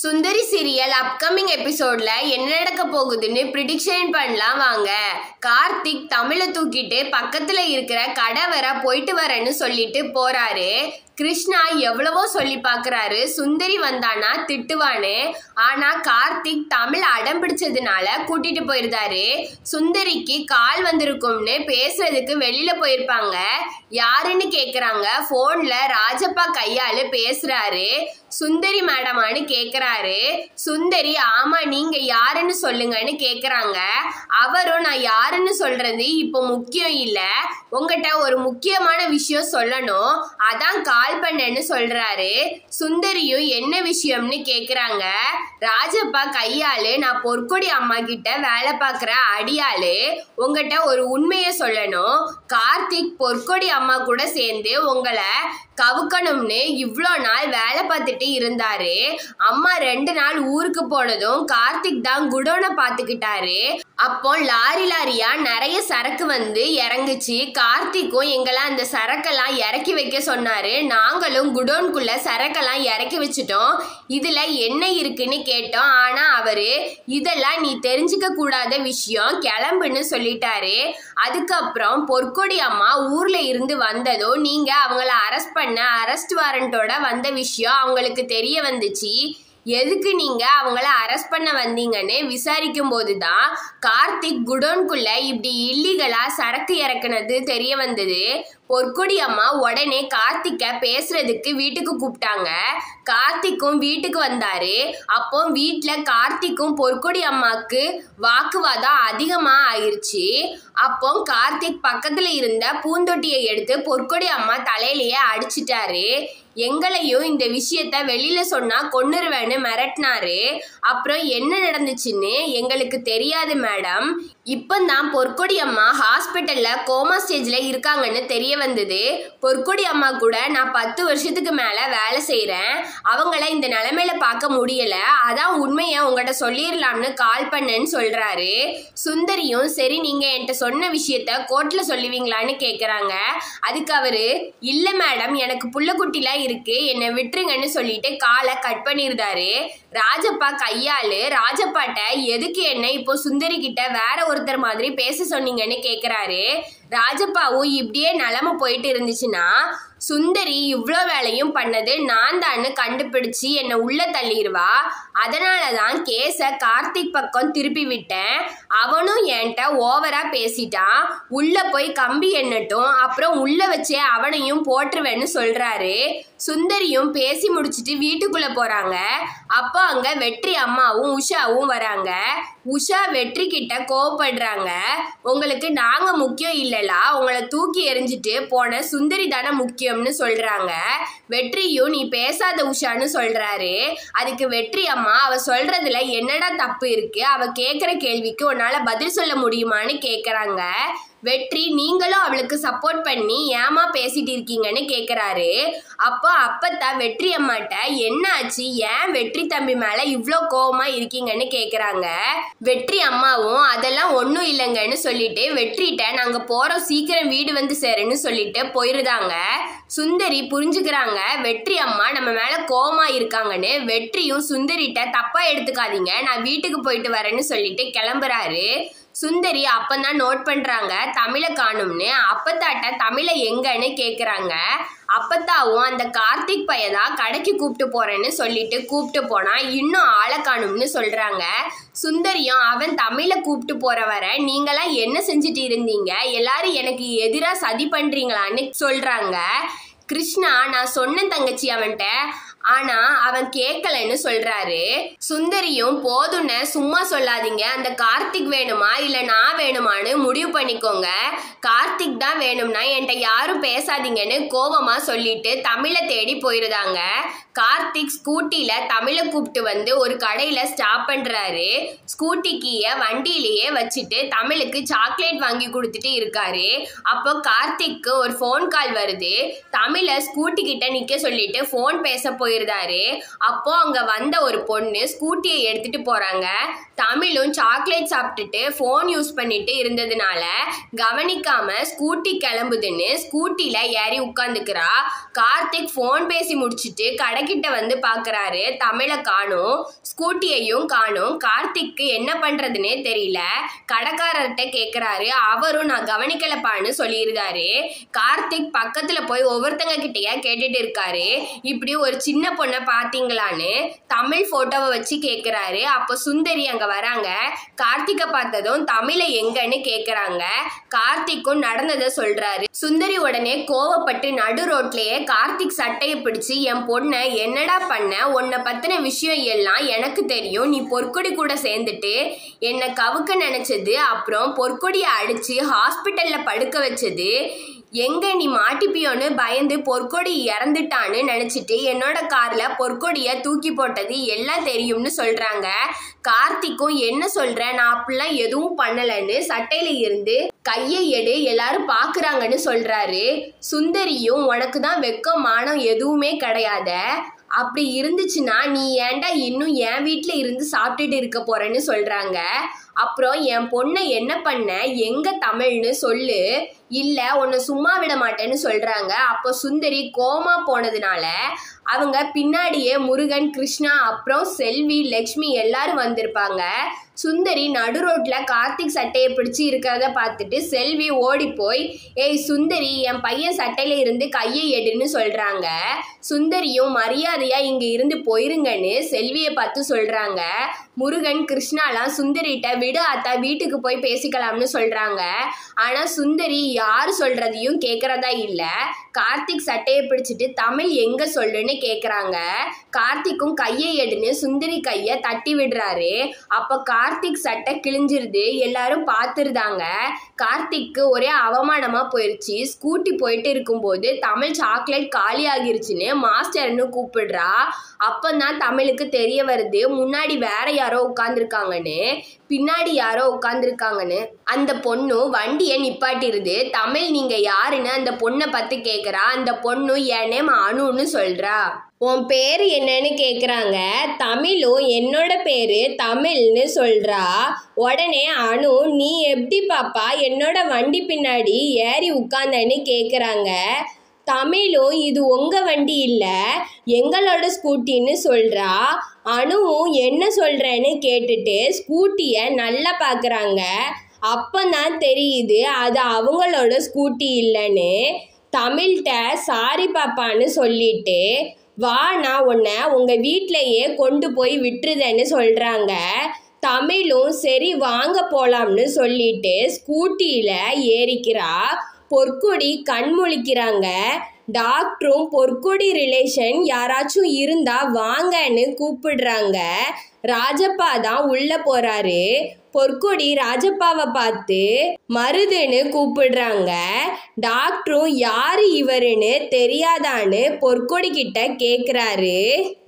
சுந்தரி serial upcoming எபிசோட்ல என்ன நடக்க போகுதுன்னு ப்ரிடிக்ஷன் பண்ணலாம் வாங்க கார்த்திக் தமிழை தூக்கிட்டு பக்கத்துல இருக்கிற கடை வர போயிட்டு வரேன்னு சொல்லிட்டு போறாரு கிருஷ்ணா எவ்வளவோ சொல்லி பார்க்கறாரு சுந்தரி வந்தானா திட்டுவான்னு ஆனா கார்த்திக் தமிழ் அடம் பிடிச்சதுனால கூட்டிட்டு போயிருந்தாரு சுந்தரிக்கு கால் வந்திருக்கும்னு பேசுறதுக்கு வெளியில போயிருப்பாங்க யாருன்னு கேக்குறாங்க போன்ல ராஜப்பா கையால பேசுறாரு சுந்தரி மேடமான்னு கேக்குறாரு சுந்தரி ஆமா நீங்க யாருன்னு சொல்லுங்கன்னு கேக்குறாங்க அவரும் நான் யாருன்னு சொல்றது இப்போ முக்கியம் இல்ல உங்ககிட்ட ஒரு முக்கியமான விஷயம் சொல்லணும் அதான் கால் பண்ணேன்னு சொல்றாரு சுந்தரியும் என்ன விஷயம்னு கேக்குறாங்க ராஜப்பா கையாளு நான் பொற்கொடி அம்மா கிட்ட வேலை பார்க்குற அடியாளு உங்ககிட்ட ஒரு உண்மையை சொல்லணும் கார்த்திக் பொற்கொடி அம்மா கூட சேர்ந்து உங்களை கவுக்கணும்னு இவ்வளோ நாள் வேலை பார்த்துட்டு இருந்தாரு அம்மா ரெண்டு நாள் ஊருக்கு போனதும் கார்த்திக் தான் குடோனை பார்த்துக்கிட்டாரு அப்போ லாரி லாரியா நிறைய சரக்கு வந்து இறங்குச்சு கார்த்திக்கும் எங்கெல்லாம் அந்த சரக்கெல்லாம் இறக்கி வைக்க சொன்னாரு நாங்களும் குடோன்குள்ள சரக்கெல்லாம் இறக்கி வச்சுட்டோம் இதுல என்ன இருக்குன்னு கேட்டோம் ஆனா அவரு இதெல்லாம் நீ தெரிஞ்சுக்க கூடாத விஷயம் கிளம்புன்னு சொல்லிட்டாரு அதுக்கப்புறம் பொற்கொடி அம்மா ஊர்ல இருந்து வந்ததும் நீங்க அவங்கள அரெஸ்ட் பண்ண அரெஸ்ட் வாரண்டோட வந்த விஷயம் அவங்களுக்கு தெரிய வந்துச்சு எதுக்கு நீங்க அவங்கள அரெஸ்ட் பண்ண வந்தீங்கன்னு விசாரிக்கும் போதுதான் கார்த்திக் குடோன்குள்ள இப்படி இல்லீகலா சரக்கு இறக்குனது தெரிய வந்தது பொற்கொடி அம்மா உடனே கார்த்திக்க பேசுறதுக்கு வீட்டுக்கு கூப்பிட்டாங்க கார்த்திக்கும் வீட்டுக்கு வந்தாரு அப்போ வீட்டில் கார்த்திக்கும் பொற்கொடி அம்மாக்கு வாக்குவாதம் அதிகமா ஆயிருச்சு அப்போ கார்த்திக் பக்கத்துல இருந்த பூந்தொட்டியை எடுத்து பொற்கொடி அம்மா தலையிலேயே அடிச்சிட்டாரு எங்களையும் இந்த விஷயத்த வெளியில சொன்னா கொன்னுருவேன்னு மிரட்டினாரு அப்புறம் என்ன நடந்துச்சுன்னு எங்களுக்கு தெரியாது மேடம் இப்பந்தான் பொற்கொடி அம்மா ஹாஸ்பிட்டல்ல கோமா ஸ்டேஜ்ல இருக்காங்கன்னு தெரிய வந்தது பொற்கொடி அம்மா கூட நான் பத்து வருஷத்துக்கு மேல வேலை செய்றேன் அவங்கள இந்த நிலைமையில பார்க்க முடியல அதான் உண்மையை உங்கள்கிட்ட சொல்லிடலாம்னு கால் பண்ணேன்னு சொல்றாரு சுந்தரியும் சரி நீங்க என்கிட்ட சொன்ன விஷயத்த கோர்ட்ல சொல்லுவீங்களான்னு கேக்குறாங்க அதுக்கு அவரு இல்ல மேடம் எனக்கு புள்ளக்குட்டிலாம் இருக்கு என்னை விட்டுருங்கன்னு சொல்லிட்டு காலை கட் பண்ணிருந்தாரு ராஜப்பா கையாளு ராஜப்பாட்ட எதுக்கு என்ன இப்போ சுந்தரி கிட்ட வேற ஒருத்தர் மாதிரி பேச சொன்னீங்கன்னு கேக்குறாரு ராஜப்பாவும் இப்படியே நிலமை போயிட்டு இருந்துச்சுன்னா சுந்தரி இவ்வளோ வேலையும் பண்ணது நான் தான்னு கண்டுபிடிச்சு என்னை உள்ள தள்ளிடுவா அதனால தான் கேஸை கார்த்திக் பக்கம் திருப்பி விட்டேன் அவனும் என்கிட்ட ஓவரா பேசிட்டான் உள்ள போய் கம்பி எண்ணட்டும் அப்புறம் உள்ள வச்சே அவனையும் போட்டுருவேன்னு சொல்றாரு சுந்தரியும் பேசி முடிச்சிட்டு வீட்டுக்குள்ள போறாங்க அப்போ அங்க வெற்றி அம்மாவும் உஷாவும் வராங்க உஷா வெற்றி கிட்ட கோவப்படுறாங்க உங்களுக்கு நாங்க முக்கியம் இல்லலா உங்களை தூக்கி எறிஞ்சிட்டு போன சுந்தரி தானே முக்கியம்னு சொல்றாங்க வெற்றியும் நீ பேசாத உஷான்னு சொல்றாரு அதுக்கு வெற்றி அம்மா அவ சொல்றதுல என்னடா தப்பு இருக்கு அவ கேக்குற கேள்விக்கு உன்னால பதில் சொல்ல முடியுமான்னு கேக்குறாங்க வெற்றி நீங்களும் அவளுக்கு சப்போர்ட் பண்ணி ஏமா பேசிட்டு இருக்கீங்கன்னு கேக்குறாரு அப்போ அப்பத்தா வெற்றி அம்மாட்ட என்ன ஆச்சு ஏன் வெற்றி தம்பி மேல இவ்வளோ கோவமா இருக்கீங்கன்னு கேக்குறாங்க வெற்றி அம்மாவும் அதெல்லாம் ஒன்றும் இல்லைங்கன்னு சொல்லிட்டு வெற்றிட்ட நாங்க போறோம் சீக்கிரம் வீடு வந்து சேருன்னு சொல்லிட்டு போயிருந்தாங்க சுந்தரி புரிஞ்சுக்கிறாங்க வெற்றி அம்மா நம்ம மேல கோவமா இருக்காங்கன்னு வெற்றியும் சுந்தரிட்ட தப்பா எடுத்துக்காதீங்க நான் வீட்டுக்கு போயிட்டு வரேன்னு சொல்லிட்டு கிளம்புறாரு சுந்தரி அப்பந்தான் நோட் பண்றாங்க தமிழை காணும்னு அப்பத்தாட்ட தமிழை எங்கன்னு கேக்குறாங்க அப்பத்தாவும் அந்த கார்த்திக் பையதான் கடைக்கு கூப்பிட்டு போறேன்னு சொல்லிட்டு கூப்பிட்டு போனா இன்னும் ஆளை காணும்னு சொல்றாங்க சுந்தரியும் அவன் தமிழை கூப்பிட்டு போற வர நீங்களாம் என்ன செஞ்சுட்டு இருந்தீங்க எல்லாரும் எனக்கு எதிராக சதி பண்றீங்களான்னு சொல்றாங்க கிருஷ்ணா நான் சொன்னேன் தங்கச்சி அவன்கிட்ட ஆனா அவன் கேட்கலன்னு சொல்றாரு சுந்தரியும் போதுன்னு சும்மா சொல்லாதீங்க அந்த கார்த்திக் வேணுமா இல்ல நான் வேணுமான்னு முடிவு பண்ணிக்கோங்க கார்த்திக் தான் வேணும்னா என்கிட்ட யாரும் பேசாதீங்கன்னு கோவமா சொல்லிட்டு தமிழை தேடி போயிருந்தாங்க கார்த்திக் ஸ்கூட்டில தமிழை கூப்பிட்டு வந்து ஒரு கடையில ஸ்டாப் பண்றாரு ஸ்கூட்டி கீய வண்டியிலேயே வச்சுட்டு தமிழுக்கு சாக்லேட் வாங்கி கொடுத்துட்டு இருக்காரு அப்போ கார்த்திக்கு ஒரு ஃபோன் கால் வருது தமிழை ஸ்கூட்டி கிட்ட நிக்க சொல்லிட்டு ஃபோன் பேச போய் போயிருந்தாரு அப்போ அங்க வந்த ஒரு பொண்ணு ஸ்கூட்டியை எடுத்துட்டு போறாங்க தமிழும் சாக்லேட் சாப்பிட்டுட்டு ஃபோன் யூஸ் பண்ணிட்டு இருந்ததுனால கவனிக்காம ஸ்கூட்டி கிளம்புதுன்னு ஸ்கூட்டில ஏறி உட்காந்துக்கிறா கார்த்திக் ஃபோன் பேசி முடிச்சிட்டு கடைக்கிட்ட வந்து பார்க்கறாரு தமிழை காணும் ஸ்கூட்டியையும் காணும் கார்த்திக்கு என்ன பண்றதுன்னே தெரியல கடைக்காரர்கிட்ட கேட்குறாரு அவரும் நான் கவனிக்கலப்பான்னு சொல்லியிருந்தாரு கார்த்திக் பக்கத்துல போய் ஒவ்வொருத்தங்க கிட்டயா கேட்டுட்டு இருக்காரு இப்படி ஒரு சின்ன பொண்ணை பார்த்தீங்களான்னு தமிழ் போட்டோவை வச்சு கேட்குறாரு அப்போ சுந்தரி அங்க வராங்க கார்த்திகை பார்த்ததும் தமிழை எங்கன்னு கேட்குறாங்க கார்த்திக்கும் நடந்ததை சொல்றாரு சுந்தரி உடனே கோவப்பட்டு நடு ரோட்லயே கார்த்திக் சட்டையை பிடிச்சு என் பொண்ணை என்னடா பண்ண உன்னை பத்தின விஷயம் எல்லாம் எனக்கு தெரியும் நீ பொற்கொடி கூட சேர்ந்துட்டு என்னை கவுக்க நினைச்சது அப்புறம் பொற்கொடியை அடிச்சு ஹாஸ்பிட்டல்ல படுக்க வச்சது எங்க நீ மாட்டிப்பியோன்னு பயந்து பொற்கொடி இறந்துட்டான்னு நினைச்சிட்டு என்னோட கார்ல பொற்கொடிய தூக்கி போட்டது எல்லாம் தெரியும்னு சொல்றாங்க கார்த்திக்கும் என்ன சொல்ற நான் அப்படிலாம் எதுவும் பண்ணலன்னு சட்டையில இருந்து கையை எடு எல்லாரும் பாக்குறாங்கன்னு சொல்றாரு சுந்தரியும் உனக்கு தான் வெக்கம் மானம் எதுவுமே கிடையாத அப்படி இருந்துச்சுன்னா நீ ஏன்டா இன்னும் என் வீட்டில் இருந்து சாப்பிட்டுட்டு இருக்க போறேன்னு சொல்றாங்க அப்புறம் என் பொண்ணை என்ன பண்ண எங்க தமிழ்னு சொல்லு இல்ல உன்னை சும்மா விட மாட்டேன்னு சொல்றாங்க அப்போ சுந்தரி கோமா போனதுனால அவங்க பின்னாடியே முருகன் கிருஷ்ணா அப்புறம் செல்வி லக்ஷ்மி எல்லாரும் வந்திருப்பாங்க சுந்தரி நடு ரோட்ல கார்த்திக் சட்டையை பிடிச்சு இருக்கிறத பார்த்துட்டு செல்வி ஓடி போய் ஏய் சுந்தரி என் பையன் சட்டையில இருந்து கையை எடுன்னு சொல்றாங்க சுந்தரியும் மரியாதையா இங்க இருந்து போயிருங்கன்னு செல்வியை பார்த்து சொல்றாங்க முருகன் கிருஷ்ணாலாம் சுந்தரிட்ட விடு அத்தா வீட்டுக்கு போய் பேசிக்கலாம்னு சொல்றாங்க ஆனா சுந்தரி யார் சொல்றதையும் கேட்கறதா இல்ல கார்த்திக் சட்டையை பிடிச்சிட்டு தமிழ் எங்க சொல்லுன்னு கேக்குறாங்க கார்த்திக்கும் கையை எடுன்னு சுந்தரி கையை தட்டி விடுறாரு அப்ப கார்த்திக் சட்டை கிழிஞ்சிருது எல்லாரும் பார்த்துருதாங்க கார்த்திக்கு ஒரே அவமானமா போயிருச்சு ஸ்கூட்டி போயிட்டு இருக்கும்போது தமிழ் சாக்லேட் காலி ஆகிருச்சுன்னு மாஸ்டர்னு கூப்பிடுறா அப்பந்தான் தமிழுக்கு தெரிய வருது முன்னாடி வேற யாரோ உட்காந்துருக்காங்கன்னு பின்னாடி யாரோ உட்காந்துருக்காங்கன்னு அந்த பொண்ணு வண்டியை நிப்பாட்டிருது தமிழ் நீங்க யாருன்னு அந்த பொண்ணை பார்த்து கேக்குறா அந்த பொண்ணு என் நேம் அனுன்னு சொல்றா உன் பேர் என்னன்னு கேட்குறாங்க தமிழும் என்னோட பேர் தமிழ்னு சொல்கிறா உடனே அனு நீ எப்படி பாப்பா என்னோட வண்டி பின்னாடி ஏறி உட்காந்தன்னு கேட்குறாங்க தமிழும் இது உங்கள் வண்டி இல்லை எங்களோட ஸ்கூட்டின்னு சொல்கிறா அணுவும் என்ன சொல்கிறேன்னு கேட்டுட்டு ஸ்கூட்டியை நல்லா பார்க்குறாங்க அப்போதான் தெரியுது அது அவங்களோட ஸ்கூட்டி இல்லைன்னு தமிழ்கிட்ட சாரி பாப்பான்னு சொல்லிட்டு வா நான் உன்னை உங்கள் வீட்டிலையே கொண்டு போய் விட்டுருதேன்னு சொல்கிறாங்க தமிழும் சரி வாங்க போலாம்னு சொல்லிட்டு ஸ்கூட்டியில் ஏறிக்கிறா பொற்கொடி கண் முழிக்கிறாங்க டாக்டரும் பொற்கொடி ரிலேஷன் யாராச்சும் இருந்தா வாங்கன்னு கூப்பிடுறாங்க ராஜப்பா தான் உள்ள போறாரு பொற்கொடி ராஜப்பாவை பார்த்து மருதுன்னு கூப்பிடுறாங்க டாக்டரும் யாரு இவருன்னு தெரியாதான்னு பொற்கொடி கிட்ட கேக்குறாரு